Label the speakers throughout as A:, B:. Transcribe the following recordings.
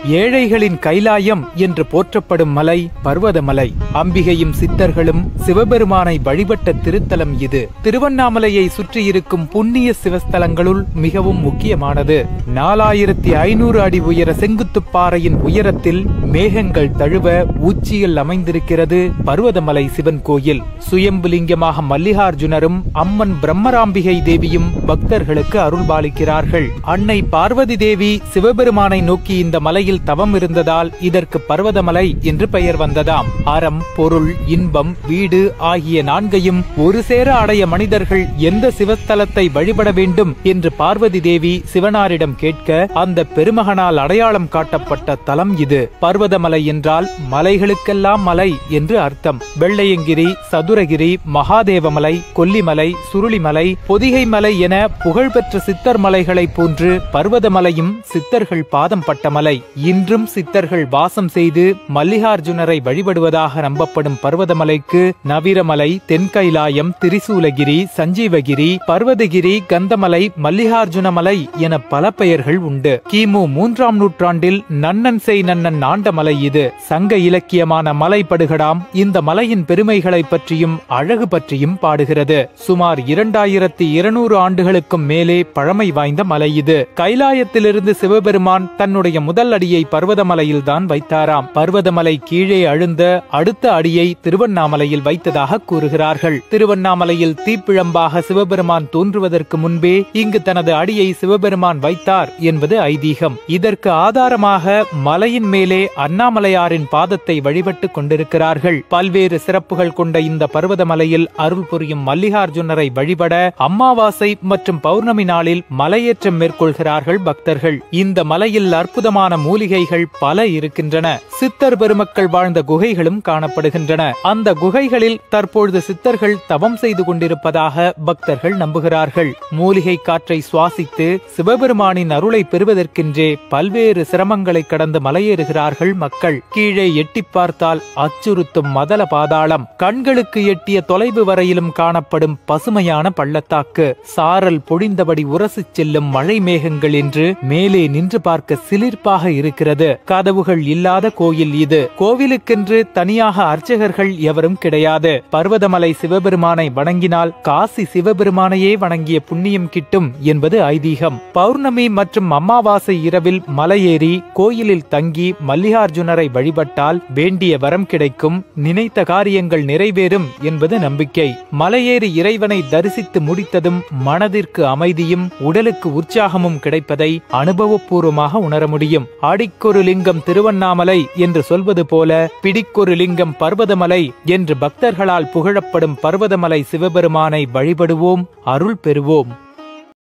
A: ஏழைகளின் கைலாயம் என்று போற்றப்படும் மலை பர்வதமலை அம்பிகையும் சித்தர்களும் சிவபெருமானை வழிபட்ட திருத்தலம் இது திருவண்ணாமலையை சுற்றியிருக்கும் புண்ணிய சிவஸ்தலங்களுள் மிகவும் முக்கியமானது நாலாயிரத்தி ஐநூறு அடி உயர செங்குத்துப்பாறையின் உயரத்தில் மேகங்கள் தழுவ உச்சியில் அமைந்திருக்கிறது பர்வதமலை சிவன் கோயில் சுயம்புலிங்கமாக மல்லிகார்ஜுனரும் அம்மன் பிரம்மராம்பிகை தேவியும் பக்தர்களுக்கு அருள்பாலிக்கிறார்கள் அன்னை பார்வதி தேவி சிவபெருமானை நோக்கி இந்த மலையில் தவம் இருந்ததால் இதற்கு பர்வதமலை என்று பெயர் வந்ததாம் அறம் பொருள் இன்பம் வீடு ஆகிய நான்கையும் ஒரு சேர அடைய மனிதர்கள் எந்த சிவஸ்தலத்தை வழிபட வேண்டும் என்று பார்வதி தேவி சிவனாரிடம் கேட்க அந்த பெருமகனால் அடையாளம் காட்டப்பட்ட தலம் இது பர்வதமலை என்றால் மலைகளுக்கெல்லாம் மலை என்று அர்த்தம் வெள்ளையங்கிரி சதுரகிரி மகாதேவமலை கொல்லிமலை சுருளிமலை பொதிகை மலை என புகழ்பெற்ற சித்தர் மலைகளைப் போன்று பர்வதமலையும் சித்தர்கள் பாதம் பட்ட மலை இன்றும் சித்தர்கள் வாசம் செய்து மல்லிகார்ஜுனரை வழிபடுவதாக நம்பப்படும் பர்வதமலைக்கு நவீரமலை தென்கைலாயம் திரிசூலகிரி சஞ்சீவகிரி பர்வதகிரி கந்தமலை மல்லிகார்ஜுன மலை என பல பெயர்கள் உண்டு கிமு மூன்றாம் நூற்றாண்டில் நன்னன் செய் நன்னன் ஆண்ட மலை இது சங்க இலக்கியமான மலை படுகடாம் இந்த மலையின் பெருமைகளை பற்றியும் அழகு பற்றியும் பாடுகிறது சுமார் இரண்டாயிரத்தி இருநூறு ஆண்டுகளுக்கும் மேலே பழமை வாய்ந்த மலை இது கைலாயத்திலிருந்து சிவபெருமான் தன்னுடைய முதல் அடியை பர்வதமலையில் தான் வைத்தாராம் பர்வதமலை கீழே அழுந்த அடுத்த அடியை திருவண்ணாமலையில் வைத்ததாக கூறுகிறார்கள் திருவண்ணாமலையில் தீப்பிழம்பாக சிவபெருமான் தோன்றுவதற்கு முன்பே இங்கு தனது அடியை சிவபெருமான் வைத்தார் என்பது ஐதீகம் இதற்கு ஆதாரமாக மலையின் மேலே அண்ணாமலையாரின் பாதத்தை வழிபட்டுக் கொண்டிருக்கிறார்கள் பல்வேறு சிறப்புகள் கொண்ட இந்த பர்வதமலையில் அருள் புரியும் மல்லிகார்ஜுனரை வழிபட அமாவாசை மற்றும் பௌர்ணமி நாளில் மலையேற்றம் மேற்கொள்கிறார்கள் பக்தர்கள் இந்த மலையில் அற்புதமான மூலிகைகள் பல இருக்கின்றன சித்தர் பெருமக்கள் வாழ்ந்த குகைகளும் காணப்படுகின்றன அந்த குகைகளில் தற்பொழுது சித்தர்கள் தவம் செய்து கொண்டிருப்பதாக பக்தர்கள் நம்புகிறார்கள் மூலிகை காற்றை சுவாசித்து சிவபெருமானின் அருளை பெறுவதற்கென்றே பல்வேறு சிரமங்களை கடந்து மலையேறுகிறார்கள் மக்கள் கீழே எட்டி பார்த்தால் அச்சுறுத்தும் மதல பாதாளம் கண்களுக்கு எட்டிய தொலைவு வரையிலும் காணப்படும் பசுமையான பள்ளத்தாக்கு சாரல் பொழிந்தபடி உரசிச் செல்லும் மழை மேகங்கள் என்று மேலே நின்று பார்க்க சிலிர்ப்பாக இருக்கிறது கதவுகள் இல்லாத கோயில் இது கோவிலுக்கென்று தனியாக அர்ச்சகர்கள் எவரும் கிடையாது பர்வதமலை சிவபெருமானை வணங்கினால் காசி சிவபெருமானையே வணங்கிய புண்ணியம் கிட்டும் என்பது ஐதீகம் பௌர்ணமி மற்றும் அமாவாசை இரவில் மலையேறி கோயிலில் தங்கி மல்லிகார்ஜுனரை வழிபட்டால் வேண்டிய வரம் கிடைக்கும் நினைத்த காரியங்கள் நிறைவேறும் என்பது நம்பிக்கை மலையேறி இறைவனை தரிசித்து முடித்ததும் மனதிற்கு அமைதியும் உடலுக்கு உற்சாகமும் கிடைப்பதை அனுபவபூர்வமாக உணர முடியும் அடிக்கொரு லிங்கம் திருவண்ணாமலை என்று சொல்வது போல பிடிக்கொரு லிங்கம் பர்வதமலை என்று பக்தர்களால் புகழப்படும் பர்வதமலை சிவபெருமானை வழிபடுவோம் அருள் பெறுவோம்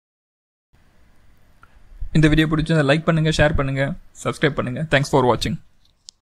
B: இந்த வீடியோ பிடிச்சிருந்தா லைக் பண்ணுங்கள் ஷேர் பண்ணுங்கள் சப்ஸ்கிரைப் பண்ணுங்கள் தேங்க்ஸ் ஃபார் வாட்சிங்